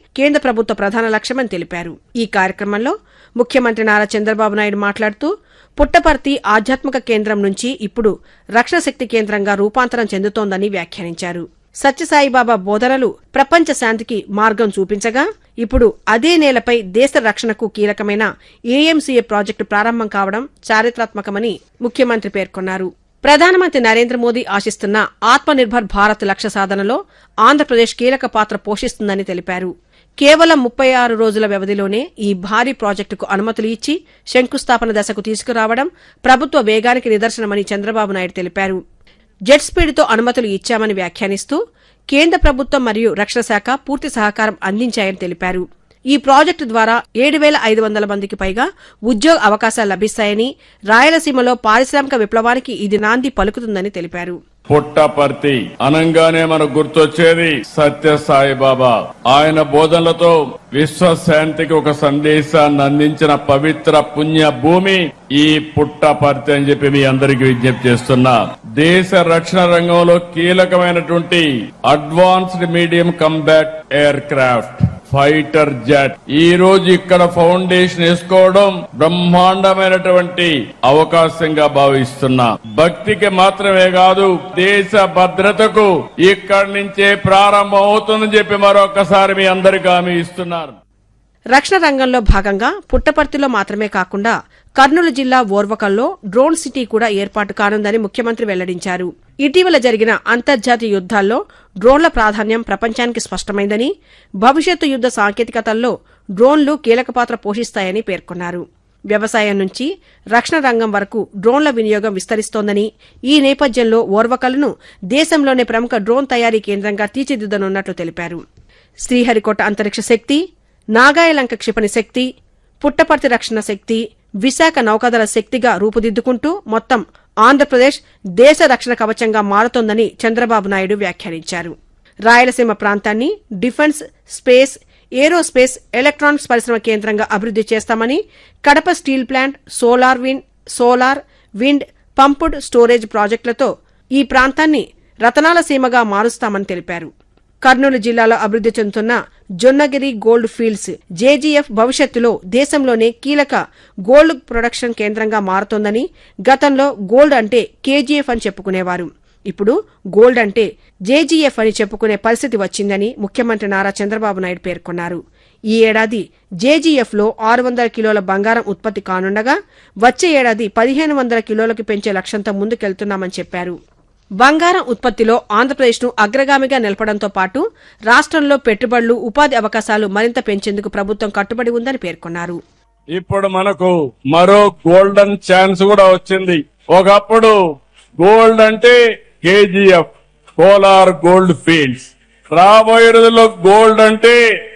కేంద్ర ప్రభుత్వ ప్రధాన లక్ష్యమని తెలిపారు ఈ కార్యక్రమంలో ముఖ్యమంత్రి నారా చంద్రబాబు నాయుడు మాట్లాడుతూ పుట్టపర్తి ఆధ్యాత్మిక కేంద్రం నుంచి ఇప్పుడు రక్షణ శక్తి కేంద్రంగా రూపాంతరం చెందుతోందని వ్యాఖ్యానించారు సత్యసాయిబాబా బోధనలు ప్రపంచ శాంతికి మార్గం చూపించగా ఇప్పుడు అదే నేలపై దేశ రక్షణకు కీలకమైన ఏఎంసీఏ ప్రాజెక్టు ప్రారంభం కావడం చారిత్రాత్మకమని ముఖ్యమంత్రి పేర్కొన్నారు ప్రధానమంత్రి నరేంద్ర మోదీ ఆశిస్తున్న ఆత్మనిర్భర్ భారత్ లక్ష్య సాధనలో ఆంధ్రప్రదేశ్ కీలక పాత్ర పోషిస్తుందని తెలిపారు కేవలం ముప్పై ఆరు రోజుల వ్యవధిలోనే ఈ భారీ ప్రాజెక్టుకు అనుమతులు ఇచ్చి శంకుస్థాపన దశకు తీసుకురావడం ప్రభుత్వ వేగానికి నిదర్శనమని చంద్రబాబు నాయుడు తెలిపారు జెట్ స్పీడ్తో అనుమతులు ఇచ్చామని వ్యాఖ్యానిస్తూ కేంద్ర ప్రభుత్వం మరియు రక్షణ శాఖ పూర్తి సహకారం అందించాయని తెలిపారు ఈ ప్రాజెక్టు ద్వారా ఏడు వేల ఐదు వందల మందికి పైగా ఉద్యోగ అవకాశాలు లభిస్తాయని రాయలసీమలో పారిశ్రామిక విప్లవానికి ఇది నాంది పలుకుతుందని తెలిపారు పుట్టపర్తి అనంగానే మనకు గుర్తొచ్చేది సత్య సాయిబాబా ఆయన బోధనలతో విశ్వశాంతికి ఒక సందేశాన్ని అందించిన పవిత్ర పుణ్య భూమి ఈ పుట్టపర్తి అని చెప్పి మీ అందరికీ విజ్ఞప్తి చేస్తున్నా దేశ రక్షణ రంగంలో కీలకమైనటువంటి advanced medium combat aircraft fighter jet ఈ రోజు ఇక్కడ ఫౌండేషన్ వేసుకోవడం బ్రహ్మాండమైనటువంటి అవకాశంగా భావిస్తున్నా భక్తికి మాత్రమే కాదు దేశ భద్రతకు ఇక్కడి నుంచే ప్రారంభం అవుతుందని చెప్పి మరొకసారి మీ అందరికీ హామీ ఇస్తున్నారు రక్షణ రంగంలో భాగంగా పుట్టపర్తిలో మాత్రమే కాకుండా కర్నూలు జిల్లా ఓర్వకల్లో డ్రోన్ సిటీ కూడా ఏర్పాటు కానుందని ముఖ్యమంత్రి వెల్లడించారు ఇటీవల జరిగిన అంతర్జాతీయ యుద్దాల్లో డ్రోన్ల ప్రాధాన్యం ప్రపంచానికి స్పష్టమైందని భవిష్యత్తు యుద్ద సాంకేతికతల్లో డ్రోన్లు కీలక పాత్ర పోషిస్తాయని పేర్కొన్నారు వ్యవసాయం నుంచి రక్షణ రంగం వరకు డ్రోన్ల వినియోగం విస్తరిస్తోందని ఈ నేపథ్యంలో ఓర్వకల్ను దేశంలోనే ప్రముఖ డ్రోన్ తయారీ కేంద్రంగా తీర్చిదిద్దనున్నట్లు తెలిపారు శ్రీహరికోట అంతరిక్ష శక్తి నాగాయలంక క్షిపణి శక్తి పుట్టపర్తి రక్షణ శక్తి విశాఖ నౌకాదళ శక్తిగా రూపుదిద్దుకుంటూ మొత్తం ఆంధ్రప్రదేశ్ దేశ రక్షణ కవచంగా మారుతోందని చంద్రబాబు నాయుడు వ్యాఖ్యానించారు రాయలసీమ ప్రాంతాన్ని డిఫెన్స్ స్పేస్ ఏరోస్పేస్ ఎలక్ట్రానిక్స్ పరిశ్రమ కేంద్రంగా అభివృద్ది చేస్తామని Kadapa steel plant solar wind solar wind pumped storage ప్రాజెక్టులతో ఈ ప్రాంతాన్ని రతనాల సీమగా మారుస్తామని తెలిపారు కర్నూలు జిల్లాలో అభివృద్ది చెందుతున్న జొన్నగిరి గోల్డ్ ఫీల్డ్స్ జేజీఎఫ్ భవిష్యత్తులో దేశంలోనే కీలక గోల్డ్ ప్రొడక్షన్ కేంద్రంగా మారుతోందని గతంలో గోల్డ్ అంటే కేజీఎఫ్ అని చెప్పుకునేవారు ఇప్పుడు గోల్డ్ అంటే జేజీఎఫ్ అని చెప్పుకునే పరిస్థితి వచ్చిందని ముఖ్యమంత్రి నారా చంద్రబాబు నాయుడు పేర్కొన్నారు ఈ ఏడాది జేజీఎఫ్ లో ఆరు వందల కిలోల బంగారం ఉత్పత్తి కానుండగా వచ్చే ఏడాది పదిహేను వందల కిలోలకు పెంచే లక్ష్యంతో ముందుకెళ్తున్నామని చెప్పారు బంగారం ఉత్పత్తిలో ఆంధ్రప్రదేశ్ను అగ్రగామిగా నిలపడంతో పాటు రాష్ట్రంలో పెట్టుబడులు ఉపాధి అవకాశాలు మరింత పెంచేందుకు ప్రభుత్వం కట్టుబడి ఉందని పేర్కొన్నారు ఇప్పుడు మనకు మరో గోల్డెన్ ఛాన్స్ కూడా వచ్చింది ఒకప్పుడు గోల్డ్ అంటే కేజీఎఫ్ కోలార్ గోల్డ్ ఫీల్డ్స్ రాబోయే రోజుల్లో గోల్డ్ అంటే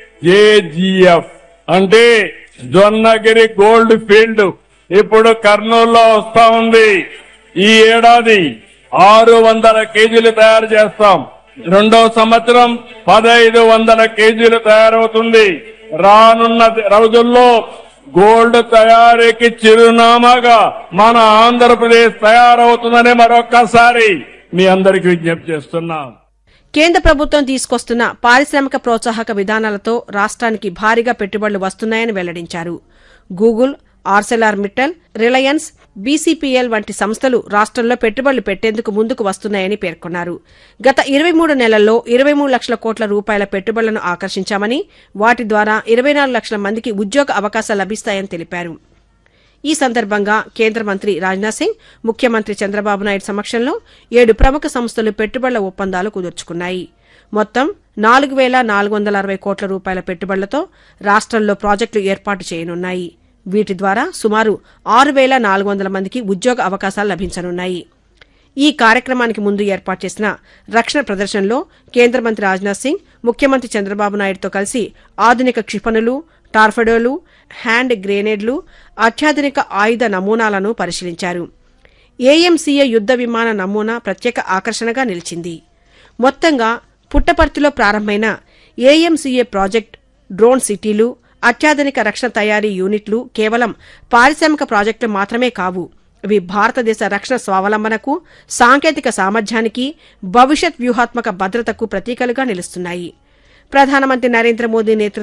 జేజీఎఫ్ అంటే జొన్నగిరి గోల్డ్ ఫీల్డ్ ఇప్పుడు కర్నూలులో వస్తా ఉంది ఈ ఏడాది ఆరు వందల కేజీలు తయారు చేస్తాం రెండో సంవత్సరం పదహైదు వందల కేజీలు తయారవుతుంది రానున్న రోజుల్లో గోల్డ్ తయారీకి చిరునామాగా మన ఆంధ్రప్రదేశ్ తయారవుతుందని మరొక్కసారి మీ అందరికి విజ్ఞప్తి చేస్తున్నాం కేంద్ర ప్రభుత్వం తీసుకొస్తున్న పారిశ్రామిక ప్రోత్సాహక విధానాలతో రాష్ట్రానికి భారీగా పెట్టుబడులు వస్తున్నాయని వెల్లడించారు Google Arcelor Mittal Reliance BPCL వంటి సంస్థలు రాష్ట్రంలో పెట్టుబడులు పెట్టేందుకు ముందుకు వస్తున్నాయని పేర్కొన్నారు గత ఇరవై మూడు నెలల్లో ఇరవై మూడు లక్షల కోట్ల రూపాయల పెట్టుబడులను ఆకర్షించామని వాటి ద్వారా ఇరవై నాలుగు లక్షల మందికి ఉద్యోగ అవకాశాలు లభిస్తాయని తెలిపారు ఈ సందర్భంగా కేంద్ర మంత్రి రాజ్నాథ్ సింగ్ ముఖ్యమంత్రి చంద్రబాబు నాయుడు సమక్షంలో ఏడు ప్రముఖ సంస్థలు పెట్టుబడుల ఒప్పందాలు కుదుర్చుకున్నాయి మొత్తం నాలుగు వేల నాలుగు వందల అరవై కోట్ల రూపాయల పెట్టుబడులతో రాష్ట్రంలో ప్రాజెక్టులు ఏర్పాటు చేయనున్నాయి వీటి ద్వారా సుమారు ఆరు వేల నాలుగు వందల మందికి ఉద్యోగ అవకాశాలు లభించనున్నాయి ఈ కార్యక్రమానికి ముందు ఏర్పాటు చేసిన రక్షణ ప్రదర్శనలో కేంద్ర మంత్రి రాజ్నాథ్ సింగ్ ముఖ్యమంత్రి చంద్రబాబు నాయుడుతో కలిసి ఆధునిక క్షిపణులు టార్ఫెడోలు హ్యాండ్ గ్రెనేడ్లు అత్యాధునిక ఆయుధ నమూనాలను పరిశీలించారు ఏఎంసీఏ యుద్ద విమాన నమూనా ప్రత్యేక ఆకర్షణగా నిలిచింది మొత్తంగా పుట్టపర్తిలో ప్రారంభమైన ఏఎంసీఏ ప్రాజెక్ట్ డ్రోన్ సిటీలు అత్యాధునిక రక్షణ తయారీ యూనిట్లు కేవలం పారిశ్రామిక ప్రాజెక్టులు మాత్రమే కావు ఇవి భారతదేశ రక్షణ స్వావలంబనకు సాంకేతిక సామర్థ్యానికి భవిష్యత్ వ్యూహాత్మక భద్రతకు ప్రతీకలుగా నిలుస్తున్నాయి ప్రధానమంత్రి నరేంద్ర మోదీ నేతృత్వంలో